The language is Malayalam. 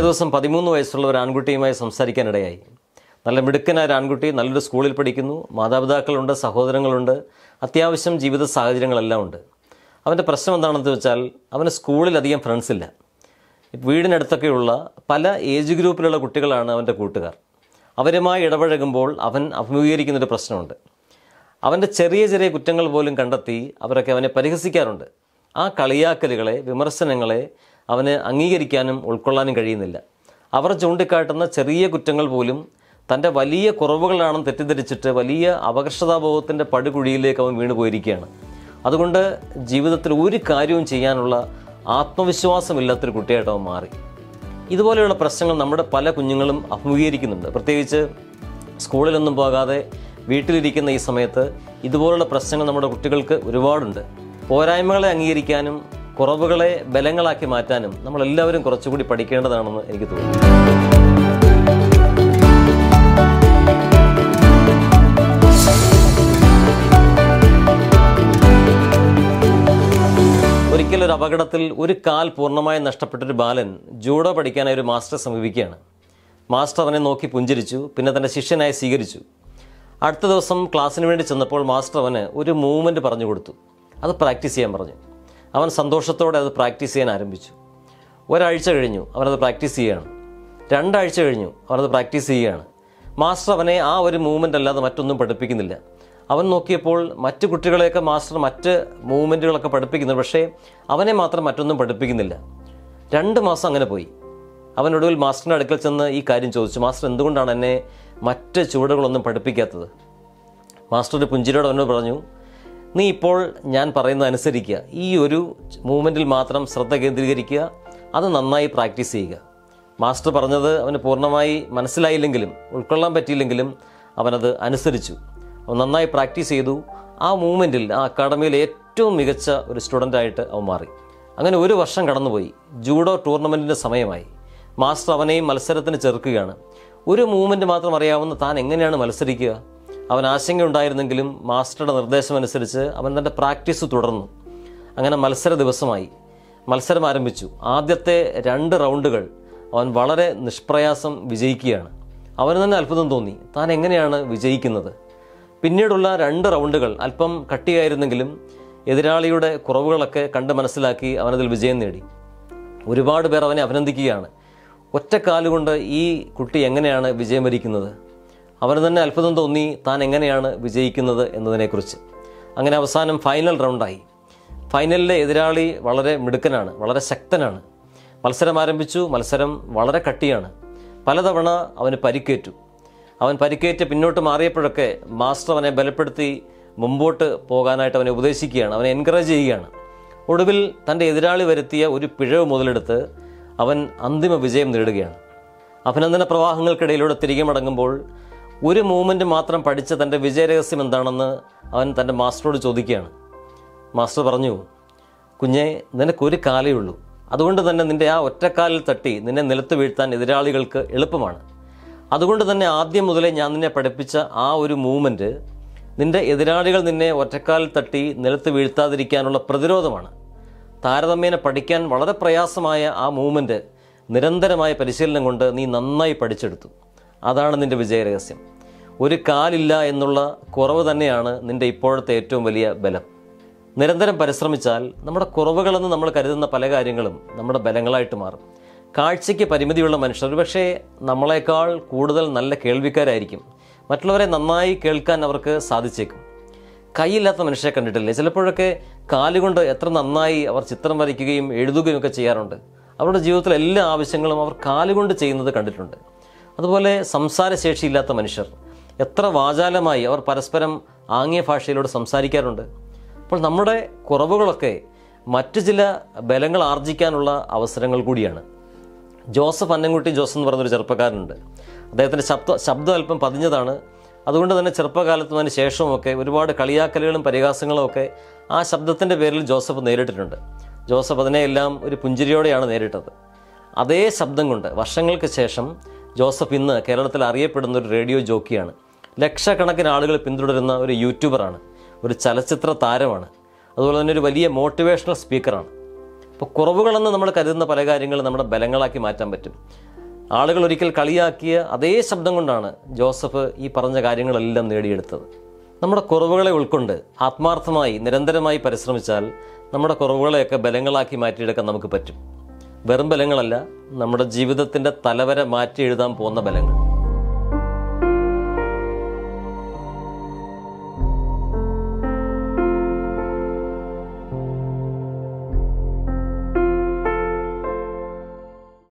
ദിവസം പതിമൂന്ന് വയസ്സുള്ള ഒരു ആൺകുട്ടിയുമായി സംസാരിക്കാനിടയായി നല്ല മിടുക്കനായ ഒരു ആൺകുട്ടി നല്ലൊരു സ്കൂളിൽ പഠിക്കുന്നു മാതാപിതാക്കളുണ്ട് സഹോദരങ്ങളുണ്ട് അത്യാവശ്യം ജീവിത സാഹചര്യങ്ങളെല്ലാം ഉണ്ട് അവൻ്റെ പ്രശ്നം എന്താണെന്ന് വെച്ചാൽ അവന് സ്കൂളിൽ അധികം ഫ്രണ്ട്സ് ഇല്ല വീടിനടുത്തൊക്കെയുള്ള പല ഏജ് ഗ്രൂപ്പിലുള്ള കുട്ടികളാണ് അവൻ്റെ കൂട്ടുകാർ അവരുമായി ഇടപഴകുമ്പോൾ അവൻ അഭിമുഖീകരിക്കുന്നൊരു പ്രശ്നമുണ്ട് അവൻ്റെ ചെറിയ ചെറിയ കുറ്റങ്ങൾ പോലും കണ്ടെത്തി അവരൊക്കെ അവനെ പരിഹസിക്കാറുണ്ട് ആ കളിയാക്കലുകളെ വിമർശനങ്ങളെ അവന് അംഗീകരിക്കാനും ഉൾക്കൊള്ളാനും കഴിയുന്നില്ല അവർ ചൂണ്ടിക്കാട്ടുന്ന ചെറിയ കുറ്റങ്ങൾ പോലും തൻ്റെ വലിയ കുറവുകളാണെന്ന് തെറ്റിദ്ധരിച്ചിട്ട് വലിയ അപകർഷതാബോധത്തിൻ്റെ പടുകുഴിയിലേക്ക് അവൻ വീണു പോയിരിക്കുകയാണ് അതുകൊണ്ട് ജീവിതത്തിൽ ഒരു കാര്യവും ചെയ്യാനുള്ള ആത്മവിശ്വാസമില്ലാത്തൊരു കുട്ടിയായിട്ട് അവൻ മാറി ഇതുപോലെയുള്ള പ്രശ്നങ്ങൾ നമ്മുടെ പല കുഞ്ഞുങ്ങളും അഭിമുഖീകരിക്കുന്നുണ്ട് പ്രത്യേകിച്ച് സ്കൂളിലൊന്നും പോകാതെ വീട്ടിലിരിക്കുന്ന ഈ സമയത്ത് ഇതുപോലുള്ള പ്രശ്നങ്ങൾ നമ്മുടെ കുട്ടികൾക്ക് ഒരുപാടുണ്ട് പോരായ്മകളെ അംഗീകരിക്കാനും കുറവുകളെ ബലങ്ങളാക്കി മാറ്റാനും നമ്മളെല്ലാവരും കുറച്ചുകൂടി പഠിക്കേണ്ടതാണെന്ന് എനിക്ക് തോന്നുന്നു ഒരിക്കലൊരു അപകടത്തിൽ ഒരു കാൽ പൂർണ്ണമായും നഷ്ടപ്പെട്ടൊരു ബാലൻ ജൂഡോ പഠിക്കാനായി ഒരു മാസ്റ്ററെ സമീപിക്കുകയാണ് മാസ്റ്റർ അവനെ നോക്കി പുഞ്ചിരിച്ചു പിന്നെ തൻ്റെ ശിഷ്യനായി സ്വീകരിച്ചു അടുത്ത ദിവസം ക്ലാസ്സിന് വേണ്ടി ചെന്നപ്പോൾ മാസ്റ്റർ അവന് ഒരു മൂവ്മെൻറ്റ് പറഞ്ഞു കൊടുത്തു അത് പ്രാക്ടീസ് ചെയ്യാൻ പറഞ്ഞു അവൻ സന്തോഷത്തോടെ അത് പ്രാക്ടീസ് ചെയ്യാൻ ആരംഭിച്ചു ഒരാഴ്ച കഴിഞ്ഞു അവനത് പ്രാക്ടീസ് ചെയ്യുകയാണ് രണ്ടാഴ്ച കഴിഞ്ഞു അവനത് പ്രാക്ടീസ് ചെയ്യുകയാണ് മാസ്റ്റർ അവനെ ആ ഒരു മൂവ്മെൻ്റ് അല്ലാതെ മറ്റൊന്നും പഠിപ്പിക്കുന്നില്ല അവൻ നോക്കിയപ്പോൾ മറ്റു കുട്ടികളെയൊക്കെ മാസ്റ്റർ മറ്റ് മൂവ്മെൻറ്റുകളൊക്കെ പഠിപ്പിക്കുന്നു പക്ഷേ അവനെ മാത്രം മറ്റൊന്നും പഠിപ്പിക്കുന്നില്ല രണ്ട് മാസം അങ്ങനെ പോയി അവൻ ഒടുവിൽ മാസ്റ്ററിൻ്റെ അടുക്കൽ ചെന്ന് ഈ കാര്യം ചോദിച്ചു മാസ്റ്റർ എന്തുകൊണ്ടാണ് എന്നെ മറ്റ് ചുവടുകളൊന്നും പഠിപ്പിക്കാത്തത് മാസ്റ്റർ ഒരു പുഞ്ചിരിയോട് അവനോട് പറഞ്ഞു നീ ഇപ്പോൾ ഞാൻ പറയുന്നത് അനുസരിക്കുക ഈ ഒരു മൂവ്മെൻറ്റിൽ മാത്രം ശ്രദ്ധ കേന്ദ്രീകരിക്കുക അത് നന്നായി പ്രാക്ടീസ് ചെയ്യുക മാസ്റ്റർ പറഞ്ഞത് അവന് പൂർണ്ണമായി മനസ്സിലായില്ലെങ്കിലും ഉൾക്കൊള്ളാൻ പറ്റിയില്ലെങ്കിലും അവനത് അനുസരിച്ചു അവൻ നന്നായി പ്രാക്ടീസ് ചെയ്തു ആ മൂവ്മെൻറ്റിൽ ആ അക്കാഡമിയിൽ ഏറ്റവും മികച്ച ഒരു സ്റ്റുഡൻ്റായിട്ട് അവൻ മാറി അങ്ങനെ ഒരു വർഷം കടന്നുപോയി ജൂഡോ ടൂർണമെൻറ്റിൻ്റെ സമയമായി മാസ്റ്റർ അവനെയും മത്സരത്തിന് ചേർക്കുകയാണ് ഒരു മൂവ്മെൻറ്റ് മാത്രം അറിയാവുന്ന താൻ എങ്ങനെയാണ് മത്സരിക്കുക അവൻ ആശങ്കയുണ്ടായിരുന്നെങ്കിലും മാസ്റ്ററുടെ നിർദ്ദേശമനുസരിച്ച് അവൻ തൻ്റെ പ്രാക്ടീസ് തുടർന്നു അങ്ങനെ മത്സര ദിവസമായി മത്സരം ആരംഭിച്ചു ആദ്യത്തെ രണ്ട് റൗണ്ടുകൾ അവൻ വളരെ നിഷ്പ്രയാസം വിജയിക്കുകയാണ് അവന് തന്നെ അത്ഭുതം തോന്നി താൻ എങ്ങനെയാണ് വിജയിക്കുന്നത് പിന്നീടുള്ള രണ്ട് റൗണ്ടുകൾ അല്പം കട്ടിയായിരുന്നെങ്കിലും എതിരാളിയുടെ കുറവുകളൊക്കെ കണ്ട് മനസ്സിലാക്കി അവനതിൽ വിജയം നേടി ഒരുപാട് പേർ അവനെ അഭിനന്ദിക്കുകയാണ് ഒറ്റക്കാലുകൊണ്ട് ഈ കുട്ടി എങ്ങനെയാണ് വിജയം വരിക്കുന്നത് അവന് തന്നെ അത്ഭുതം തോന്നി താൻ എങ്ങനെയാണ് വിജയിക്കുന്നത് എന്നതിനെക്കുറിച്ച് അങ്ങനെ അവസാനം ഫൈനൽ റൗണ്ടായി ഫൈനലിലെ എതിരാളി വളരെ മിടുക്കനാണ് വളരെ ശക്തനാണ് മത്സരം ആരംഭിച്ചു മത്സരം വളരെ കട്ടിയാണ് പലതവണ അവന് പരിക്കേറ്റു അവൻ പരിക്കേറ്റ് പിന്നോട്ട് മാറിയപ്പോഴൊക്കെ മാസ്റ്റർ അവനെ ബലപ്പെടുത്തി മുമ്പോട്ട് പോകാനായിട്ട് അവനെ ഉപദേശിക്കുകയാണ് അവനെ എൻകറേജ് ചെയ്യുകയാണ് ഒടുവിൽ തൻ്റെ എതിരാളി വരുത്തിയ ഒരു പിഴവ് മുതലെടുത്ത് അവൻ അന്തിമ വിജയം നേടുകയാണ് അഭിനന്ദന പ്രവാഹങ്ങൾക്കിടയിലൂടെ തിരികെ മടങ്ങുമ്പോൾ ഒരു മൂവ്മെൻറ്റ് മാത്രം പഠിച്ച തൻ്റെ വിജയരഹസ്യം എന്താണെന്ന് അവൻ തൻ്റെ മാസ്റ്ററോട് ചോദിക്കുകയാണ് മാസ്റ്റർ പറഞ്ഞു കുഞ്ഞെ നിനക്കൊരു കാലേ ഉള്ളൂ അതുകൊണ്ട് തന്നെ നിന്റെ ആ ഒറ്റക്കാലിൽ തട്ടി നിന്നെ നിലത്ത് വീഴ്ത്താൻ എതിരാളികൾക്ക് എളുപ്പമാണ് അതുകൊണ്ട് തന്നെ ആദ്യം മുതലേ ഞാൻ നിന്നെ പഠിപ്പിച്ച ആ ഒരു മൂവ്മെൻറ്റ് നിന്റെ എതിരാളികൾ നിന്നെ ഒറ്റക്കാലിൽ തട്ടി നിലത്ത് വീഴ്ത്താതിരിക്കാനുള്ള പ്രതിരോധമാണ് താരതമ്യേന പഠിക്കാൻ വളരെ പ്രയാസമായ ആ മൂവ്മെൻറ്റ് നിരന്തരമായ പരിശീലനം കൊണ്ട് നീ നന്നായി പഠിച്ചെടുത്തു അതാണ് നിന്റെ വിജയരഹസ്യം ഒരു കാലില്ല എന്നുള്ള കുറവ് തന്നെയാണ് നിന്റെ ഇപ്പോഴത്തെ ഏറ്റവും വലിയ ബലം നിരന്തരം പരിശ്രമിച്ചാൽ നമ്മുടെ കുറവുകളെന്ന് നമ്മൾ കരുതുന്ന പല കാര്യങ്ങളും നമ്മുടെ ബലങ്ങളായിട്ട് മാറും കാഴ്ചയ്ക്ക് പരിമിതിയുള്ള മനുഷ്യർ ഒരുപക്ഷേ നമ്മളെക്കാൾ കൂടുതൽ നല്ല കേൾവിക്കാരായിരിക്കും മറ്റുള്ളവരെ നന്നായി കേൾക്കാൻ അവർക്ക് സാധിച്ചേക്കും കൈയില്ലാത്ത മനുഷ്യരെ കണ്ടിട്ടില്ലേ ചിലപ്പോഴൊക്കെ കാലുകൊണ്ട് എത്ര നന്നായി അവർ ചിത്രം വരയ്ക്കുകയും എഴുതുകയും ഒക്കെ ചെയ്യാറുണ്ട് അവരുടെ ജീവിതത്തിലെ എല്ലാ ആവശ്യങ്ങളും അവർ കാലുകൊണ്ട് ചെയ്യുന്നത് കണ്ടിട്ടുണ്ട് അതുപോലെ സംസാരശേഷിയില്ലാത്ത മനുഷ്യർ എത്ര വാചാലമായി അവർ പരസ്പരം ആംഗ്യ ഭാഷയിലൂടെ സംസാരിക്കാറുണ്ട് അപ്പോൾ നമ്മുടെ കുറവുകളൊക്കെ മറ്റു ചില ബലങ്ങൾ ആർജിക്കാനുള്ള അവസരങ്ങൾ കൂടിയാണ് ജോസഫ് അന്നൻകുട്ടി ജോസ് എന്ന് പറയുന്നൊരു ചെറുപ്പക്കാരനുണ്ട് അദ്ദേഹത്തിൻ്റെ ശബ്ദ ശബ്ദം അല്പം പതിഞ്ഞതാണ് അതുകൊണ്ട് തന്നെ ചെറുപ്പകാലത്തും അതിന് ശേഷവുമൊക്കെ ഒരുപാട് കളിയാക്കലുകളും പരിഹാസങ്ങളും ഒക്കെ ആ ശബ്ദത്തിൻ്റെ പേരിൽ ജോസഫ് നേരിട്ടിട്ടുണ്ട് ജോസഫ് അതിനെയെല്ലാം ഒരു പുഞ്ചിരിയോടെയാണ് നേരിട്ടത് അതേ ശബ്ദം കൊണ്ട് വർഷങ്ങൾക്ക് ശേഷം ജോസഫ് ഇന്ന് കേരളത്തിൽ അറിയപ്പെടുന്ന ഒരു റേഡിയോ ജോക്കിയാണ് ലക്ഷക്കണക്കിന് ആളുകൾ പിന്തുടരുന്ന ഒരു യൂട്യൂബറാണ് ഒരു ചലച്ചിത്ര താരമാണ് അതുപോലെ തന്നെ ഒരു വലിയ മോട്ടിവേഷണൽ സ്പീക്കറാണ് അപ്പോൾ കുറവുകളെന്ന് നമ്മൾ കരുതുന്ന പല കാര്യങ്ങളും നമ്മുടെ ബലങ്ങളാക്കി മാറ്റാൻ പറ്റും ആളുകൾ ഒരിക്കൽ കളിയാക്കിയ അതേ ശബ്ദം കൊണ്ടാണ് ജോസഫ് ഈ പറഞ്ഞ കാര്യങ്ങളെല്ലാം നേടിയെടുത്തത് നമ്മുടെ കുറവുകളെ ഉൾക്കൊണ്ട് ആത്മാർത്ഥമായി നിരന്തരമായി പരിശ്രമിച്ചാൽ നമ്മുടെ കുറവുകളെയൊക്കെ ബലങ്ങളാക്കി മാറ്റിയെടുക്കാൻ നമുക്ക് പറ്റും വെറും ബലങ്ങളല്ല നമ്മുടെ ജീവിതത്തിൻ്റെ തലവര മാറ്റി എഴുതാൻ പോകുന്ന ബലങ്ങൾ